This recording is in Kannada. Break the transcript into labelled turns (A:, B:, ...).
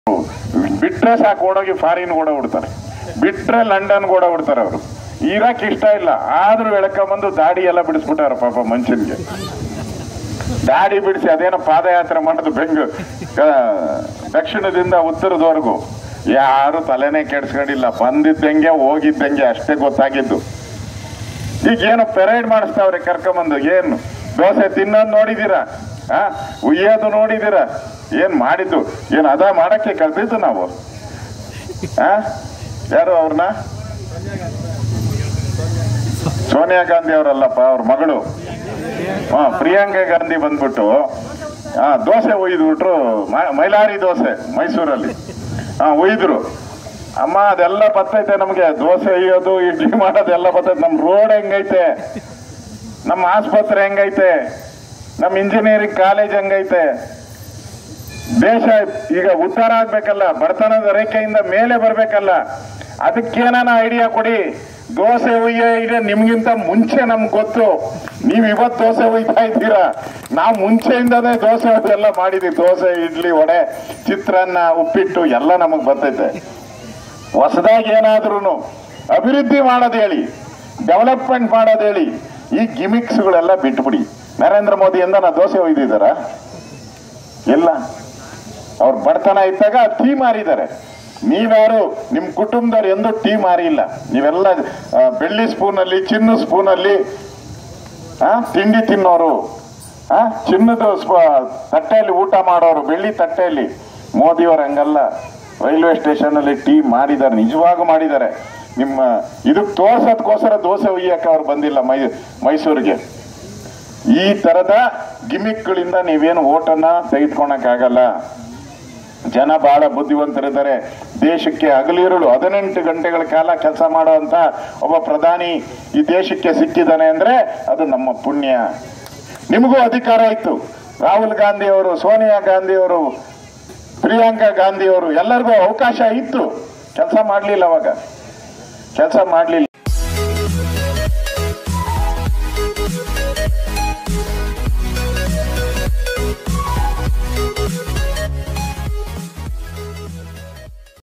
A: ಬಿಟ್ರೆ ಸಾಕು ಓಡೋಗಿ ಫಾರಿನ್ ಕೂಡ ಬಿಡ್ತಾರೆ ಬಿಟ್ರೆ ಲಂಡನ್ ಕೂಡ ಬಿಡ್ತಾರೆ ಅವರು ಇರಕ್ ಇಷ್ಟ ಇಲ್ಲ ಆದ್ರೂ ಎಳ್ಕೊಂಬಂದು ದಾಡಿ ಎಲ್ಲ ಬಿಡಿಸ್ಬಿಟ್ಟಾರ ಪಾಪ ಮನುಷ್ಯನ್ಗೆ ದಾಡಿ ಬಿಡಿಸಿ ಅದೇನೋ ಪಾದಯಾತ್ರೆ ಮಾಡೋದು ಬೆಂಗ ಆ, ದಕ್ಷಿಣದಿಂದ ಉತ್ತರದವರೆಗೂ ಯಾರು ತಲೆನೇ ಕೆಡ್ಸ್ಕೊಂಡಿಲ್ಲ ಬಂದಿದ್ದಂಗೆ ಹೋಗಿದ್ದಂಗೆ ಅಷ್ಟೇ ಗೊತ್ತಾಗಿದ್ದು ಈಗ ಏನು ಪೆರೇಡ್ ಮಾಡಿಸ್ತಾವ್ರೆ ಕರ್ಕೊಂಬಂದು ಏನು ದೋಸೆ ತಿನ್ನೋದು ನೋಡಿದೀರಾ ಆ ಉಯ್ಯೋದು ನೋಡಿದೀರಾ ಏನ್ ಮಾಡಿದ್ದು ಏನ್ ಅದ ಮಾಡಕ್ಕೆ ಕಲ್ತಿದ್ದು ನಾವು ಆ ಯಾರು ಅವ್ರನ್ನ ಸೋನಿಯಾ ಗಾಂಧಿ ಅವರಲ್ಲಪ್ಪ ಅವ್ರ ಮಗಳು ಹಾ ಪ್ರಿಯಾಂಕಾ ಗಾಂಧಿ ಬಂದ್ಬಿಟ್ಟು ಹಾ ದೋಸೆ ಒಯ್ದ್ಬಿಟ್ರು ಮ- ಮೈಲಾರಿ ದೋಸೆ ಮೈಸೂರಲ್ಲಿ ಹಾ ಒಯ್ದ್ರು ಅಮ್ಮ ಅದೆಲ್ಲ ಬರ್ತೈತೆ ನಮ್ಗೆ ದೋಸೆ ಒಯ್ಯೋದು ಇಡ್ಲಿ ಮಾಡೋದೆಲ್ಲ ಬರ್ತೈತೆ ನಮ್ ರೋಡ್ ಹೆಂಗೈತೆ ನಮ್ಮ ಆಸ್ಪತ್ರೆ ಹೆಂಗೈತೆ ನಮ್ಮ ಇಂಜಿನಿಯರಿಂಗ್ ಕಾಲೇಜ್ ಹೆಂಗೈತೆ ದೇಶ ಈಗ ಉದ್ಧಾರ ಆಗ್ಬೇಕಲ್ಲ ಬಡತನದ ರೇಖೆಯಿಂದ ಮೇಲೆ ಬರ್ಬೇಕಲ್ಲ ಅದಕ್ಕೇನಾನ ಐಡಿಯಾ ಕೊಡಿ ದೋಸೆ ಒಯ್ಯೋ ಇದೆ ನಿಮ್ಗಿಂತ ಮುಂಚೆ ನಮ್ಗೆ ಗೊತ್ತು ನೀವ್ ಇವತ್ ದೋಸೆ ಒಯ್ತಾ ಇದ್ದೀರಾ ನಾವು ಮುಂಚೆಯಿಂದನೇ ದೋಸೆ ಎಲ್ಲ ಮಾಡಿದೀವಿ ದೋಸೆ ಇಡ್ಲಿ ವಡೆ ಚಿತ್ರಾನ್ನ ಉಪ್ಪಿಟ್ಟು ಎಲ್ಲ ನಮಗ್ ಬರ್ತೈತೆ ಹೊಸದಾಗಿ ಏನಾದ್ರೂ ಅಭಿವೃದ್ಧಿ ಮಾಡೋದು ಹೇಳಿ ಡೆವಲಪ್ಮೆಂಟ್ ಮಾಡೋದು ಹೇಳಿ ಈ ಗಿಮಿಕ್ಸ್ಗಳೆಲ್ಲ ಬಿಟ್ಬಿಡಿ ನರೇಂದ್ರ ಮೋದಿಯಿಂದ ನಾ ದೋಸೆ ಒಯ್ದಿದ್ದಾರ ಇಲ್ಲ ಅವ್ರ ಬಡತನ ಇದ್ದಾಗ ಟೀ ಮಾರಿದ್ದಾರೆ ನೀವ್ಯಾರು ನಿಮ್ ಕುಟುಂಬದವ್ರು ಎಂದೂ ಟೀ ಮಾರಿಲ್ಲ ನೀವೆಲ್ಲ ಆ, ಬೆಳ್ಳಿ ಸ್ಪೂನಲ್ಲಿ ಚಿನ್ನ ಸ್ಪೂನಲ್ಲಿ ಆ, ತಿಂಡಿ ತಿನ್ನೋರು ಆ, ಚಿನ್ನದ ಸ್ಪ- ತಟ್ಟೆಯಲ್ಲಿ ಊಟ ಮಾಡೋರು ಬೆಳ್ಳಿ ತಟ್ಟೆಯಲ್ಲಿ ಮೋದಿಯವ್ರು ಹಂಗಲ್ಲ ರೈಲ್ವೆ ಸ್ಟೇಷನ್ ಅಲ್ಲಿ ಟೀ ಮಾಡಿದ್ದಾರೆ ನಿಜವಾಗೂ ಮಾಡಿದ್ದಾರೆ ನಿಮ್ಮ ಇದಕ್ಕೆ ತೋರ್ಸೋದಕ್ಕೋಸ್ಕರ ದೋಸೆ ಒಯ್ಯಕ್ಕೆ ಅವ್ರು ಬಂದಿಲ್ಲ ಮೈ ಮೈಸೂರಿಗೆ ಈ ತರದ ಗಿಮಿಕ್ಗಳಿಂದ ನೀವೇನು ಓಟನ್ನ ತೆಗೆದುಕೊಳಕ್ಕಾಗಲ್ಲ ಜನ ಬಹಳ ಬುದ್ಧಿವಂತರಿದ್ದಾರೆ ದೇಶಕ್ಕೆ ಹಗಲಿರುಳು ಹದಿನೆಂಟು ಗಂಟೆಗಳ ಕಾಲ ಕೆಲಸ ಮಾಡುವಂತ ಒಬ್ಬ ಪ್ರಧಾನಿ ಈ ದೇಶಕ್ಕೆ ಸಿಕ್ಕಿದ್ದಾನೆ ಅಂದ್ರೆ ಅದು ನಮ್ಮ ಪುಣ್ಯ ನಿಮಗೂ ಅಧಿಕಾರ ಇತ್ತು ರಾಹುಲ್ ಗಾಂಧಿ ಅವರು ಸೋನಿಯಾ ಗಾಂಧಿ ಅವರು ಪ್ರಿಯಾಂಕಾ ಗಾಂಧಿ ಅವರು ಎಲ್ಲರಿಗೂ ಅವಕಾಶ ಇತ್ತು ಕೆಲಸ ಮಾಡ್ಲಿಲ್ಲ ಅವಾಗ ಕೆಲಸ ಮಾಡ್ಲಿಲ್ಲ